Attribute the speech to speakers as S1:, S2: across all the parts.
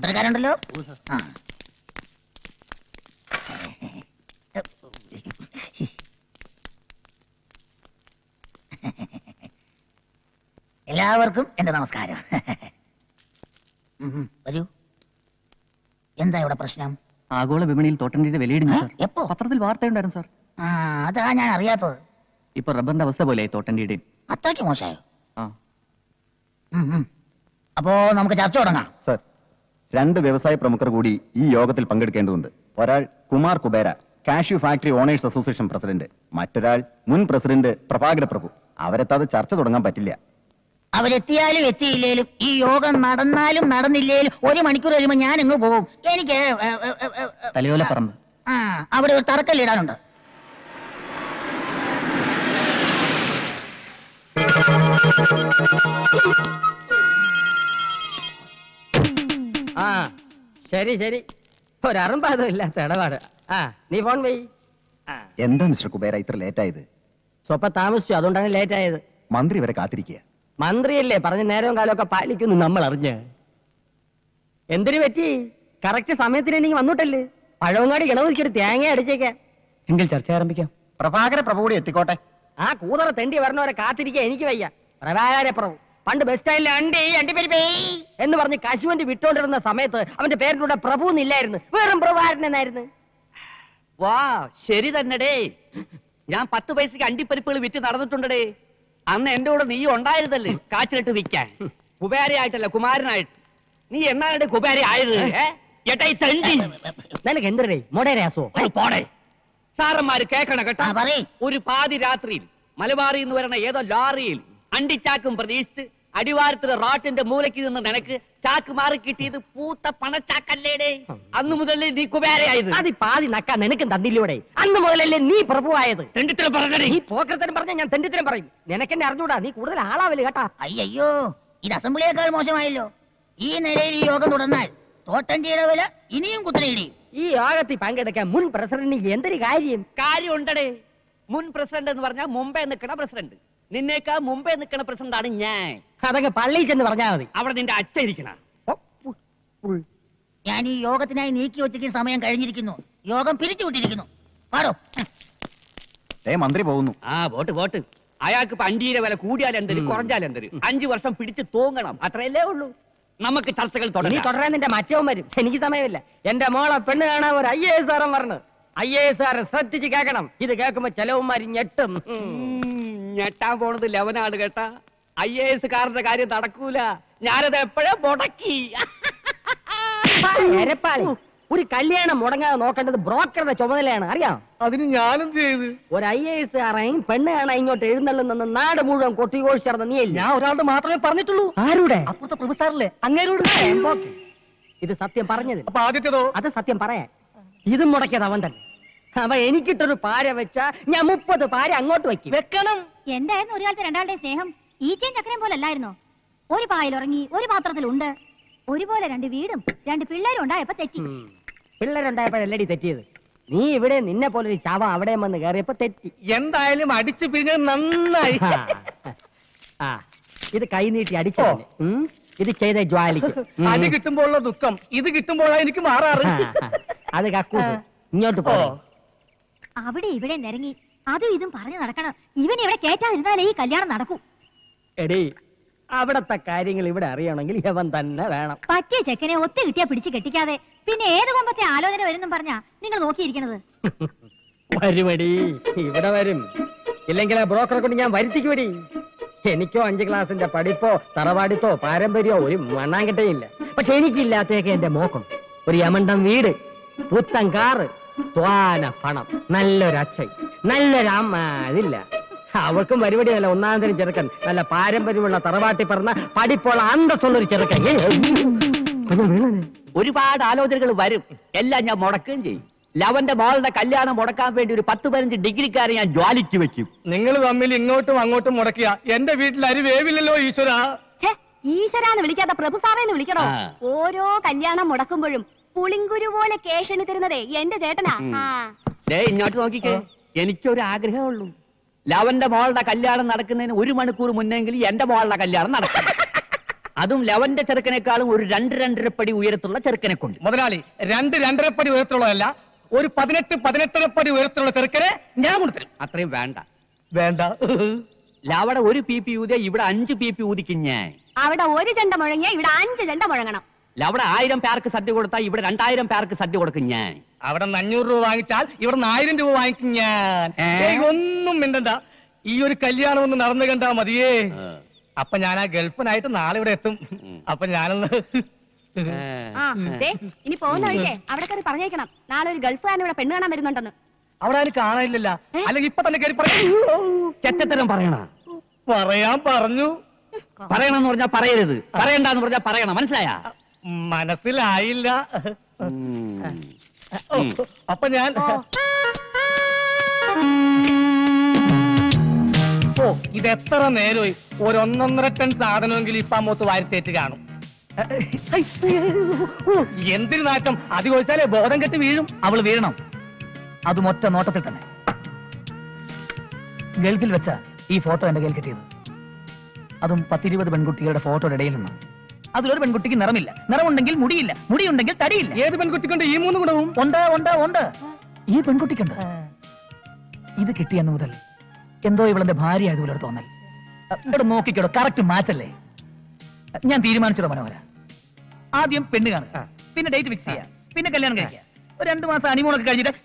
S1: പത്രക്കാരുണ്ടല്ലോ ആ എല്ലാവർക്കും എന്റെ നമസ്കാരം ഉം, ഉം, വരൂ എന്താ ഇവിടെ പ്രശ്നം
S2: ആഗോള വിപണിയിൽ തോട്ടണ്ടിയുടെ വിലയിടിഞ്ഞു
S1: ഏ?
S2: സാർ
S1: എപ്പോ
S2: പത്രത്തിൽ വാർത്തയുണ്ടായിരുന്നു സാർ
S1: ആ അതാ ഞാൻ അറിയാത്തത്
S2: ഇപ്പൊ റബ്ബറിന്റെ അവസ്ഥ പോലെ തോട്ടണ്ടിയുടെയും
S1: അത്രയ്ക്ക് മോശമായോ
S2: ആ
S1: ഉം, ഉം. അപ്പോ നമുക്ക് ചർച്ച തുടങ്ങാം
S3: സർ രണ്ട് വ്യവസായ പ്രമുഖർ കൂടി ഈ യോഗത്തിൽ പങ്കെടുക്കേണ്ടതുണ്ട് ഒരാൾ Kumar Kubera cashew factory owners association president മറ്റൊരാൾ മുൻ പ്രസിഡന്റ് പ്രഭാകര പ്രഭു അവരെത്താതെ ചർച്ച തുടങ്ങാൻ പറ്റില്ല
S1: അവരെത്തിയാലും എത്തിയില്ലേലും ഈ യോഗം നടന്നാലും നടന്നില്ലേലും ഒരു മണിക്കൂർ കഴിയുമ്പോൾ ഞാൻ ഇങ്ങ് പോകും എനിക്ക് ഏ, ഏ, ഏ, ഏ, ഏ,
S2: തലയോല പറമ്പ്
S1: ആ അവിടെ ഒരു തറക്കല്ലിടാനുണ്ട്
S4: ആ ശരി ശരി ഒരറുമ്പാതും ഇല്ലാത്ത ഇടപാട് ആ നീ ഫോൺ പോയി ആ
S3: എന്താ മിസ്റ്റർ കുബേര ഇത്ര ലേറ്റ് ആയത്
S4: സ്വപ്പ താമസിച്ചു അതുകൊണ്ടാണ് ലേറ്റ് ആയത്
S3: മന്ത്രി വരെ കാത്തിരിക്കുക
S4: മന്ത്രിയല്ലേ പറഞ്ഞ നേരവും കാലമൊക്കെ പാലിക്കുന്നു നമ്മൾ അറിഞ്ഞ് എന്തിനു പറ്റി കറക്റ്റ് സമയത്തിന് എനിക്ക് വന്നിട്ടല്ലേ പഴവങ്ങാടി ഗണപതിക്കൊരു തേങ്ങ അടിച്ചേക്കാം
S2: എങ്കിൽ ചർച്ച ആരംഭിക്കാം
S3: പ്രഭാകര പ്രഭു കൂടി എത്തിക്കോട്ടെ
S4: ആ കൂതറ തെണ്ടി വരണവരെ കാത്തിരിക്കാൻ എനിക്ക് വയ്യ പ്രഭാകര പ്രഭു പണ്ട് ബസ് സ്റ്റാൻഡിൽ അണ്ടി അണ്ടിപ്പരിപ്പേ എന്ന് പറഞ്ഞ് കശുവണ്ടി വിട്ടോണ്ടിരുന്ന സമയത്ത് അവന്റെ പേരിലൂടെ പ്രഭു എന്നില്ലായിരുന്നു വെറും പ്രഭാകരൻ എന്നായിരുന്നു
S5: വാ ശരി തന്നെടേ ഞാൻ പത്ത് പൈസക്ക് അണ്ടിപ്പരിപ്പുകൾ വിറ്റ് നടന്നിട്ടുണ്ടടേ അന്ന് എന്റെ കൂടെ നീ ഉണ്ടായിരുന്നല്ലേ കാച്ചിലിട്ട് വിൽക്കാൻ കുബേരയായിട്ടല്ല കുമാരനായിട്ട് നീ എന്നാണ് കുബേര ആയത് ഏ? എടാ ഈ തണ്ടി
S4: നിനക്ക് എന്തരേ മൊടേരാസോ
S5: ഒന്ന് പോടെ സാറന്മാര് കേക്കണം കേട്ടോ
S1: ആ, പറയ്.
S5: ഒരു പാതി രാത്രിയിൽ മലബാറിൽ നിന്ന് വരണ ഏതോ ലോറിയിൽ അണ്ടിച്ചാക്കും പ്രതീക്ഷിച്ച് അടിവാരത്തിലെ റോട്ടിന്റെ മൂലയ്ക്ക് നിന്ന് നിനക്ക് ചാക്ക് മാറി കിട്ടിയത് പൂത്ത പണച്ചാക്കല്ലേടേ അന്ന് മുതലേ നീ കുബേരയായത്
S4: അത് ഈ പാതി നക്കാൻ നിനക്കും തന്നില്ലൂടെ അന്ന് മുതലല്ലേ നീ പ്രഭുവായത്
S5: തെണ്ടിത്തരം പറഞ്ഞടേ
S4: നീ പോക്കരത്തരം പറഞ്ഞ ഞാൻ തെണ്ടിത്തരം പറയും നിനക്കെന്നെ അറിഞ്ഞൂടാ നീ കൂടുതൽ ആളാവല് കേട്ടാ
S1: അയ്യോ ഇത് അസംബ്ലിയേക്കാൾ മോശമായല്ലോ ഈ നിലയിൽ ഈ യോഗം തുടർന്നാൽ തോട്ടണ്ടിയുടെ വില ഇനിയും കുത്തനെയിടിയും
S4: ഈ യോഗത്തിൽ പങ്കെടുക്കാൻ മുൻ പ്രസിഡന്റിന് എന്തൊരു കാര്യം
S5: കാര്യമുണ്ടടേ മുൻ പ്രസിഡന്റ് എന്ന് പറഞ്ഞാൽ മുമ്പേ നിൽക്കണ പ്രസിഡന്റ് നിന്നേക്കാ മുമ്പേ നിൽക്കണ പ്രസിഡന്റ് ആണ് ഞാൻ
S4: അതങ്ങ് പള്ളിയിൽ ചെന്ന് പറഞ്ഞാ മതി
S5: അവിടെ നിന്റെ അച്ഛ ഇരിക്കണ
S1: ഞാൻ ഈ യോഗത്തിനായി നീക്കി വെച്ചിരിക്കുന്ന സമയം കഴിഞ്ഞിരിക്കുന്നു യോഗം പിരിച്ചുവിട്ടിരിക്കുന്നു പാടോ
S3: ഏ മന്ത്രി പോകുന്നു
S5: ആ വോട്ട് വോട്ട് അയാൾക്ക് ഇപ്പൊ അണ്ടിയുടെ വില കൂടിയാൽ എന്തൊരു കുറഞ്ഞാൽ എന്തൊരു അഞ്ചു വർഷം പിടിച്ച് തൂങ്ങണം അത്രയല്ലേ ഉള്ളൂ നമുക്ക് ചർച്ചകൾ
S4: നീ
S5: തുടങ്ങി
S4: തുടരാൻ നിന്റെ മറ്റവും വരും എനിക്ക് സമയമില്ല എന്റെ മോളെ പെണ്ണ് കാണാൻ ഒരു ഐ എ എസ് ആറും പറഞ്ഞു ഐ എ എസ് ആർ ശ്രദ്ധിച്ച് കേൾക്കണം ഇത് കേൾക്കുമ്പോ ചെലവുമാരി ഞെട്ടും ഉം.
S5: ഞെട്ടാൻ പോണത് ലെവനാണ് കേട്ടാ ഐ എ എസ് കാരന്റെ കാര്യം നടക്കൂല ഞാനത് എപ്പോഴേ മുടക്കി
S4: എരപ്പാളി ഒരു കല്യാണം മുടങ്ങാതെ നോക്കേണ്ടത് ബ്രോക്കറുടെ ചുമതലയാണ് അറിയാം
S6: അതിന് ഞാനെന്ത് ചെയ്ത്
S4: ഒരു ഐ എ എസ് ആറേയും പെണ്ണ് കാണാൻ ഇങ്ങോട്ട് എഴുന്നള്ളുന്ന നാട് മുഴുവൻ കൊട്ടിഘോഷിച്ചിരുന്ന നീ
S6: ഞാൻ ഒരാളുടെ മാത്രമേ പറഞ്ഞിട്ടുള്ളൂ
S4: ആരുടെ
S6: അപ്പുറത്തെ പ്രൊഫസറിലെ അങ്ങേരോട്
S4: ഓക്കേ. ഇത് സത്യം പറഞ്ഞത്
S6: അപ്പൊ ആദ്യത്തേതോ
S4: അത് സത്യം പറയാൻ ഇതും മുടക്കിയത് അവൻ തന്നെ അവ എനിക്കിട്ടൊരു പാര വെച്ചാ ഞാൻ മുപ്പത് പാര അങ്ങോട്ട് വെക്കും
S6: വെക്കണം
S7: എന്തായിരുന്നു ഒരു കാലത്ത് രണ്ടാളുടെ സ്നേഹം ഈച്ചയും ചക്കരയും പോലെ അല്ലായിരുന്നോ ഒരു പായിൽ ഉറങ്ങി ഒരു പാത്രത്തിൽ ഉണ്ട് ഒരുപോലെ രണ്ട് വീടും രണ്ട് പിള്ളേരും ഉണ്ടായപ്പോ തെറ്റി
S4: ഉം. പിള്ളേരുണ്ടായപ്പോഴല്ലടി തെറ്റിയത് നീ ഇവിടെ നിന്നെ പോലെ ഒരു ചാവ അവിടെ വന്ന് കയറിയപ്പോ തെറ്റി
S6: എന്തായാലും അടിച്ചു പിരിഞ്ഞത് നന്നായി
S4: ആ. ആ ഇത് കൈ നീട്ടി അടിച്ചോ ഇത് ചെയ്ത ജ്വാലിക്ക് ഉം.
S6: അടി കിട്ടുമ്പോഴുള്ള ദുഃഖം ഇത് കിട്ടുമ്പോഴാ എനിക്ക് മാറാറ്
S4: ആ, അത് കക്കൂസ് ഇങ്ങോട്ട് പോ
S6: ഓ.
S7: അവിടെ ഇവിടെ നിരങ്ങി അതും ഇതും പറഞ്ഞു നടക്കണം ഇവൻ ഇവിടെ കേറ്റാതിരുന്നാലേ ഈ കല്യാണം നടക്കൂ
S4: എടി അവിടത്തെ കാര്യങ്ങൾ ഇവിടെ അറിയണമെങ്കിൽ യവൻ തന്നെ വേണം
S7: പറ്റിയ ചെക്കനെ ഒത്തു കിട്ടിയാ പിടിച്ച് കെട്ടിക്കാതെ പിന്നെ ഏത് കൊമ്പത്തെ ആലോചന വരുന്നും പറഞ്ഞാ നിങ്ങൾ നോക്കിയിരിക്കണത്
S4: വരുമടി ഇവിടെ വരും ഇല്ലെങ്കിൽ ആ ബ്രോക്കറെ കൊണ്ട് ഞാൻ വരുത്തിക്കുമടി എനിക്കോ അഞ്ച് ക്ലാസിന്റെ പഠിപ്പോ തറവാടിത്തോ പാരമ്പര്യമോ ഒരു മണ്ണാങ്കട്ടയില്ല പക്ഷെ എനിക്കില്ലാത്തേക്ക് എന്റെ മോക്കം ഒരു യമണ്ടം വീട് പുത്തൻ കാറ് ത്വാന പണം നല്ലൊരു അച്ഛൻ നല്ലൊരു അമ്മ അതില്ല അവൾക്കും പരിപാടിയല്ല ഒന്നാം തരം ചെറുക്കൻ നല്ല പാരമ്പര്യമുള്ള തറവാട്ടി പറഞ്ഞ പഠിപ്പുള്ള അന്തസ്സുള്ള ഒരു ചെറുക്കൻ ഏയ്, കുഞ്ഞ് വീണനെ.
S5: ഒരുപാട് ആലോചനകൾ വരും എല്ലാം ഞാൻ മുടക്കുകയും ചെയ്യും ലവന്റെ മോളുടെ കല്യാണം മുടക്കാൻ വേണ്ടി ഒരു പത്ത് പതിനഞ്ച് ഡിഗ്രിക്കാരെ ഞാൻ ജ്വാലിക്ക് വെക്കും
S6: നിങ്ങൾ തമ്മിൽ ഇങ്ങോട്ടും അങ്ങോട്ടും മുടക്കിയ എന്റെ വീട്ടിൽ അരി വേവില്ലല്ലോ ഈശ്വര
S7: ഛേ ഈശ്വരാന്ന് വിളിക്കാത്ത പ്രഭു സാറേന്ന് വിളിക്കണോ
S5: ആ.
S7: ഓരോ കല്യാണം മുടക്കുമ്പോഴും പുളിങ്കുരു പോലെ കേഷന് തരുന്നതേ എന്റെ ചേട്ടനാ
S5: ഉം.
S7: ആ
S5: ദേ ഇങ്ങോട്ട് നോക്കിക്കേ എനിക്കൊരു ആഗ്രഹമുള്ളൂ ലവന്റെ മോളുടെ കല്യാണം നടക്കുന്നതിന് ഒരു മണിക്കൂർ മുന്നെങ്കിലും എന്റെ മോളുടെ കല്യാണം നടക്കും അതും ലവന്റെ ചെറുക്കനേക്കാളും ഒരു രണ്ട് രണ്ടര പടി ഉയരത്തുള്ള ചെറുക്കനെ കൊണ്ട്
S6: മുതലാളി രണ്ട് രണ്ടര പടി ഉയരത്തിലുള്ളതല്ല ഒരു പതിനെട്ട് പതിനെട്ടര പടി ഉയരത്തിലുള്ള ചെറുക്കനെ ഞാൻ കൊടുത്തരും
S5: അത്രയും വേണ്ട
S6: വേണ്ട
S5: ലവടെ ഒരു പി പി ഊതിയ ഇവിടെ അഞ്ച് പി പി ഊതിക്കും ഞാൻ
S7: അവിടെ ഒരു ചെണ്ട മുഴങ്ങിയ ഇവിടെ അഞ്ച് ചെണ്ട മുഴങ്ങണം
S5: ലവടെ ആയിരം പേർക്ക് സദ്യ കൊടുത്താൽ ഇവിടെ രണ്ടായിരം പേർക്ക് സദ്യ കൊടുക്കും ഞാൻ
S6: അവിടെ നിന്ന് അഞ്ഞൂറ് രൂപ വാങ്ങിച്ചാൽ ഇവിടെ നിന്ന് ആയിരം രൂപ വാങ്ങിക്കും ഞാൻ
S5: ഏ?
S6: ഏയ്, ഒന്നും മിണ്ടണ്ട ഈ ഒരു കല്യാണം ഒന്ന് നടന്നു കണ്ടാ മതിയേ അപ്പൊ ഞാൻ ആ ഗൾഫിനായിട്ട് നാളെ ഇവിടെ എത്തും അപ്പൊ ഞാനൊന്ന്
S7: ആ ദേ ഇനി പോകുന്ന വഴിക്കേ അവിടെ കയറി പറഞ്ഞേക്കണം നാളെ ഒരു ഗൾഫുകാരൻ ഇവിടെ പെണ്ണ് കാണാൻ വരുന്നുണ്ടെന്ന്
S6: അവിടെ അതിന് കാണാനില്ല അല്ലെങ്കിൽ ഇപ്പൊ തന്നെ കയറി പറയൂ
S5: ചെറ്റത്തരം പറയണ
S6: പറയാൻ പറഞ്ഞു
S5: പറയണമെന്ന് പറഞ്ഞാൽ പറയരുത് പറയണ്ടെന്ന് പറഞ്ഞാൽ പറയണം മനസ്സിലായ
S6: മനസ്സിലായില്ല ഓ, അപ്പൊ ഞാൻ ഓ ഇത് എത്ര നേരമായി ഒരു ഒന്നൊന്നര ടൺ സാധനമെങ്കിലും ഇപ്പൊ അമ്മൂത്ത് വാരിത്തേറ്റ് കാണും ഓ, എന്തിനു നാറ്റം അത് ചോദിച്ചാലേ ബോധം കെട്ട് വീഴും
S2: അവൾ വീഴണം അതും ഒറ്റ നോട്ടത്തിൽ തന്നെ ഗൾഫിൽ വെച്ച ഈ ഫോട്ടോ എന്റെ കയ്യിൽ കിട്ടിയത് അതും പത്തിരുപത് പെൺകുട്ടികളുടെ ഫോട്ടോയുടെ ഇടയിൽ നിന്ന് അതിലൊരു പെൺകുട്ടിക്ക് നിറമില്ല നിറമുണ്ടെങ്കിൽ മുടിയില്ല മുടിയുണ്ടെങ്കിൽ തടിയില്ല
S6: ഏത് പെൺകുട്ടിക്കൊണ്ട് ഈ മൂന്ന് ഗുണവും
S2: ഉണ്ട് ഉണ്ട് ഉണ്ട് ഈ പെൺകുട്ടിക്കുണ്ട് ഇത് കിട്ടിയെന്ന് മുതൽ എന്തോ ഇവളെന്റെ ഭാര്യ ആയതുപോലെ ഒരു തോന്നൽ അ, ഇവിടെ നോക്കിക്കോടോ കറക്റ്റ് മാച്ച് അല്ലേ ഞാൻ തീരുമാനിച്ചോ മനോഹര ആദ്യം പെണ്ണ് കാണുക പിന്നെ ഡേറ്റ് ഫിക്സ് ചെയ്യുക പിന്നെ കല്യാണം കഴിക്കുക ഒരു രണ്ടു മാസം അണിമൂണൊക്കെ കഴിഞ്ഞിട്ട്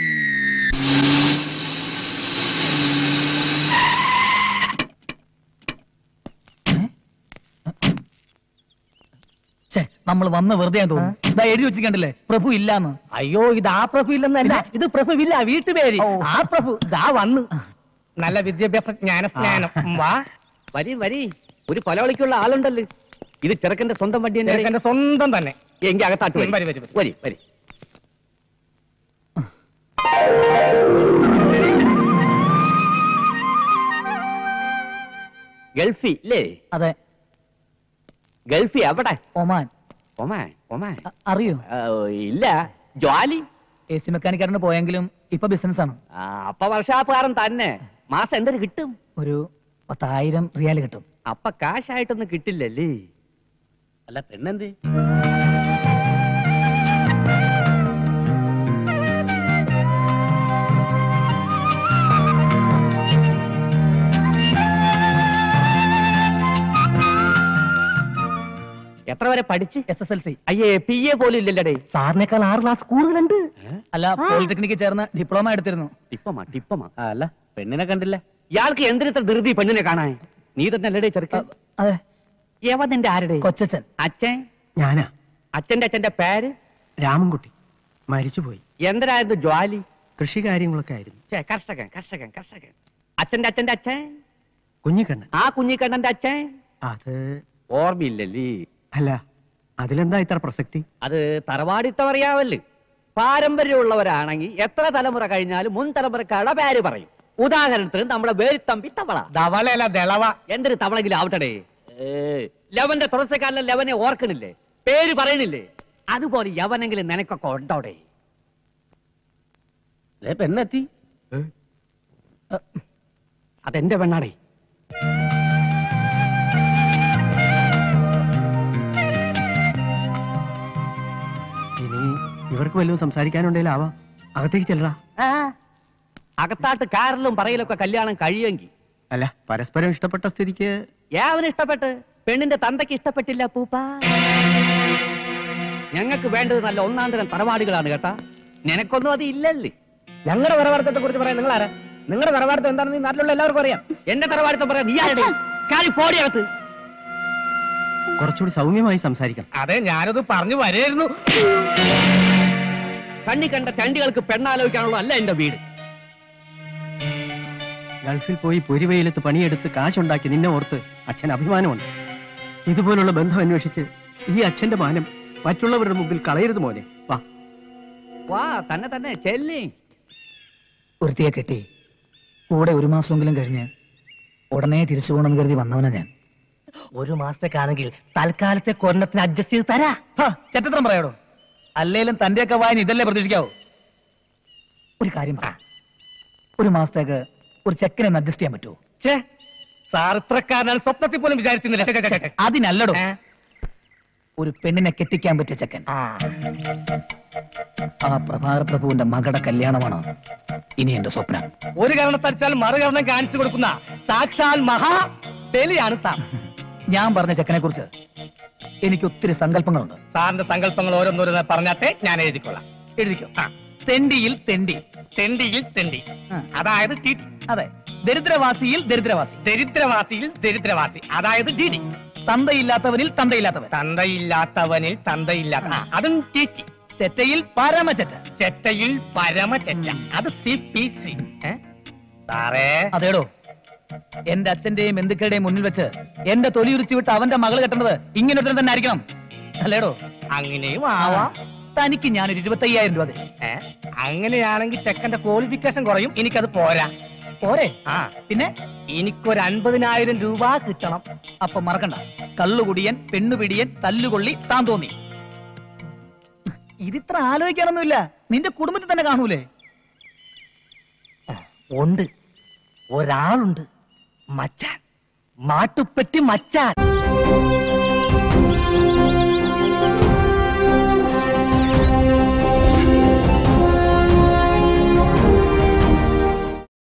S2: നമ്മൾ വന്ന് വെറുതെ തോന്നുന്നു ഇതാ എഴുതി വെച്ചിട്ടുണ്ടല്ലേ പ്രഭു ഇല്ലാന്ന്
S6: അയ്യോ ഇത് ആ പ്രഭു ഇല്ലെന്നല്ല ഇത് പ്രഭുവില്ല വീട്ടുപേര്
S2: ഓ.
S6: ആ പ്രഭു ദാ വന്നു നല്ല വിദ്യാഭ്യാസ ജ്ഞാന സ്നാനം വാ
S5: വരി വരി ഒരു കൊലവിളിക്കുള്ള ആളുണ്ടല്ലോ ഇത് ചെറുക്കന്റെ സ്വന്തം വണ്ടി തന്നെ
S6: എന്റെ സ്വന്തം തന്നെ
S5: എങ്കിൽ അകത്താട്ട്
S6: വരി, വരി, വരി.
S5: വരി വരി ഗൾഫി അല്ലേ
S2: അതെ
S5: ഗൾഫി എവിടെ
S2: ഒമാൻ
S5: ഒമാൻ ഒമാൻ
S2: അ- അറിയോ
S5: ആ, ഇല്ല ജ്വാലി
S2: എ സി മെക്കാനിക്കാരന് പോയെങ്കിലും ഇപ്പൊ ബിസിനസ് ആണ്
S5: ആ, അപ്പ വർഷാപ്പുകാരൻ തന്നെ മാസം എന്തൊരു കിട്ടും
S2: ഒരു പത്തായിരം റിയാൽ കിട്ടും
S5: അപ്പ കാശായിട്ടൊന്നും കിട്ടില്ലല്ലേ അല്ല പെണ്ണെന്ത് എത്ര വരെ പഠിച്ച്
S2: എസ് എസ് എൽ സി
S5: അയ്യേ പി എ പോലും ഇല്ലല്ലേ
S6: സാറിനേക്കാൾ ആറ് ക്ലാസ് കൂടുതലുണ്ട്
S2: അല്ല പോളിടെക്നിക്കിൽ ചേർന്ന് ഡിപ്ലോമ എടുത്തിരുന്നു
S5: ടിപ്പമാ ടിപ്പമാ
S3: അല്ല പെണ്ണിനെ കണ്ടില്ല
S5: ഇയാൾക്ക് എന്തിനത്ര ധൃതി പെണ്ണിനെ കാണാൻ നീ തന്നെ അല്ലടേ ചെറുക്കൻ
S2: അതെ
S5: യവ നിന്റെ ആരുടെ
S2: കൊച്ചച്ഛൻ
S5: അച്ഛൻ
S6: ഞാനാ
S5: അച്ഛന്റെ അച്ഛന്റെ പേര്
S6: രാമൻകുട്ടി മരിച്ചുപോയി
S5: എന്തരായിരുന്നു ജ്വാലി
S6: കൃഷി കാര്യങ്ങളൊക്കെ ആയിരുന്നു
S5: ഛെ, കർഷകൻ കർഷകൻ കർഷകൻ അച്ഛന്റെ അച്ഛന്റെ അച്ഛൻ
S6: കുഞ്ഞിക്കണ്ണൻ
S5: ആ കുഞ്ഞിക്കണ്ണന്റെ അച്ഛൻ
S6: അത്
S5: ഓർമ്മയില്ലല്ലേ
S6: അല്ല അതിലെന്താ ഇത്ര പ്രസക്തി
S5: അത് തറവാടിത്തം അറിയാവല്ലേ പാരമ്പര്യമുള്ളവരാണെങ്കിൽ എത്ര തലമുറ കഴിഞ്ഞാലും മുൻ തലമുറക്കാരുടെ പേര് പറയും ഉദാഹരണത്തിന് നമ്മുടെ വേലിത്തമ്പി തവള
S6: ധവളയല്ല ദളവ
S5: എന്തൊരു തവളെങ്കിലും ആവട്ടെ ലവന്റെ തുടർച്ചക്കാരനെ ലവനെ ഓർക്കണില്ലേ പേര് പറയണില്ലേ അതുപോലെ യവനെങ്കിലും നിനക്കൊക്കെ ഉണ്ടോടെ
S6: പെണ്ണെത്തി
S5: അതെന്റെ പെണ്ണാടേ
S6: ഇനി ഇവർക്ക് വല്ലതും സംസാരിക്കാനുണ്ടെങ്കിലും ആവാ അകത്തേക്ക് ചെല്ലടാ
S5: അകത്താട്ട് കാറിലും പറയലൊക്കെ കല്യാണം കഴിയുമെങ്കിൽ
S6: അല്ല പരസ്പരം ഇഷ്ടപ്പെട്ട സ്ഥിതിക്ക്
S5: യാവന് ഇഷ്ടപ്പെട്ട് പെണ്ണിന്റെ തന്തയ്ക്ക് ഇഷ്ടപ്പെട്ടില്ല പൂപ്പ ഞങ്ങൾക്ക് വേണ്ടത് നല്ല ഒന്നാം തരം തറവാടുകളാണ് കേട്ടാ നിനക്കൊന്നും അത് ഇല്ലല്ലേ
S6: ഞങ്ങളുടെ തറവാടത്തെ കുറിച്ച് പറയാൻ നിങ്ങൾ ആരാ നിങ്ങളുടെ തറവാടത്തെ എന്താണെന്ന് ഈ നാട്ടിലുള്ള എല്ലാവർക്കും അറിയാം
S5: എന്റെ തറവാടുത്തം പറയാം നീ ആരുടെ കാലി പോടിയകത്ത്
S6: കുറച്ചുകൂടി സൗമ്യമായി സംസാരിക്കണം അതെ ഞാനത് പറഞ്ഞു വരായിരുന്നു
S5: കണ്ണി കണ്ട ചണ്ടികൾക്ക് പെണ്ണാലോചിക്കാനുള്ള അല്ല എന്റെ വീട്
S6: ഗൾഫിൽ പോയി പൊരിവെയിലത്ത് പണിയെടുത്ത് കാശുണ്ടാക്കി നിന്നെ ഓർത്ത് അച്ഛൻ അഭിമാനമുണ്ട് ഇതുപോലുള്ള ബന്ധം അന്വേഷിച്ച് ഈ അച്ഛന്റെ മാനം മറ്റുള്ളവരുടെ മുമ്പിൽ കളയരുത് മോനെ വാ
S5: വാ തന്നെ തന്നെ ചെല്ലി
S2: ഒരുത്തിയെ കെട്ടി കൂടെ ഒരു മാസമെങ്കിലും കഴിഞ്ഞ് ഉടനെ തിരിച്ചു പോകണമെന്ന് കരുതി വന്നവനാ ഞാൻ
S6: ഒരു മാസത്തേക്കാണെങ്കിൽ തൽക്കാലത്തെ കൊരണത്തിന് അഡ്ജസ്റ്റ് ചെയ്ത് തരാ
S2: ഹാ, ചെറ്റത്രം പറയാടോ അല്ലേലും തന്റെയൊക്കെ വായന ഇതല്ലേ പ്രതീക്ഷിക്കാവൂ ഒരു കാര്യം പറ ഒരു മാസത്തേക്ക് ഒരു ചെക്കനെ ഒന്ന് അഡ്ജസ്റ്റ് ചെയ്യാൻ പറ്റുമോ
S6: ഛേ
S4: സാർ ഇത്രക്കാരനാണ് സ്വപ്നത്തിൽ പോലും വിചാരിച്ചിരുന്നില്ല
S2: അതിനല്ലടോ
S4: ഏ?
S2: ഒരു പെണ്ണിനെ കെട്ടിക്കാൻ പറ്റിയ ചെക്കൻ
S4: ആ
S2: ആ പ്രഭാകര പ്രഭുവിന്റെ മകളുടെ കല്യാണമാണ് ഇനി എന്റെ സ്വപ്നം
S4: ഒരു കാരണത്തടിച്ചാൽ മറുകരണം കാണിച്ചു കൊടുക്കുന്ന സാക്ഷാൽ മഹാ ബലിയാണ് സാർ
S2: ഞാൻ പറഞ്ഞ ചെക്കനെ കുറിച്ച് എനിക്ക് ഒത്തിരി സങ്കല്പങ്ങളുണ്ട്
S4: സാറിന്റെ സങ്കല്പങ്ങൾ ഓരോന്നോരോന്ന് പറഞ്ഞാട്ടെ ഞാൻ എഴുതിക്കൊള്ളാം
S2: എഴുതിക്കോ
S4: ആ.
S2: തെണ്ടിയിൽ തെണ്ടി
S4: തെണ്ടിയിൽ തെണ്ടി
S2: ആ.
S4: അതായത് ടി
S2: അതെ ദരിദ്രവാസിയിൽ ദരിദ്രവാസി
S4: ദരിദ്രവാസിയിൽ ദരിദ്രവാസി അതായത് ഡി ഡി
S2: തന്തയില്ലാത്തവനിൽ തന്തയില്ലാത്തവൻ
S4: തന്തയില്ലാത്തവനിൽ തന്തയില്ലാത്ത ആ, അതും ചേച്ചി
S2: ചെറ്റയിൽ പരമചെറ്റ
S4: ചെറ്റയിൽ പരമ ചെറ്റ അത് സി പി സി സാറേ
S2: അതേടോ എന്റെ അച്ഛന്റെയും ബന്ധുക്കളുടെയും മുന്നിൽ വെച്ച് എന്റെ തൊലി ഉരിച്ചു വിട്ട് അവന്റെ മകൾ കെട്ടുന്നത് ഇങ്ങനെ ഒരുത്തൻ തന്നെ ആയിരിക്കണം അല്ലേടോ
S4: അങ്ങനെയും ആവാം
S2: തനിക്ക് ഞാനൊരു ഇരുപത്തയ്യായിരം രൂപ തരും
S4: ഏ? അങ്ങനെയാണെങ്കിൽ ചെക്കന്റെ ക്വാളിഫിക്കേഷൻ കുറയും എനിക്കത് പോരാ
S2: പോരെ
S4: ആ
S2: പിന്നെ
S4: എനിക്കൊരു അൻപതിനായിരം രൂപ കിട്ടണം
S2: അപ്പൊ മറക്കണ്ട കള്ളുകുടിയൻ പെണ്ണുപിടിയൻ തല്ലുകൊള്ളി താൻ തോന്നി ഇതിത്ര ആലോചിക്കാനൊന്നുമില്ല നിന്റെ കുടുംബത്തിൽ തന്നെ കാണൂലേ
S4: ഉണ്ട് ഒരാളുണ്ട് മച്ചാൻ മാട്ടുപ്പെട്ടി മച്ചാൻ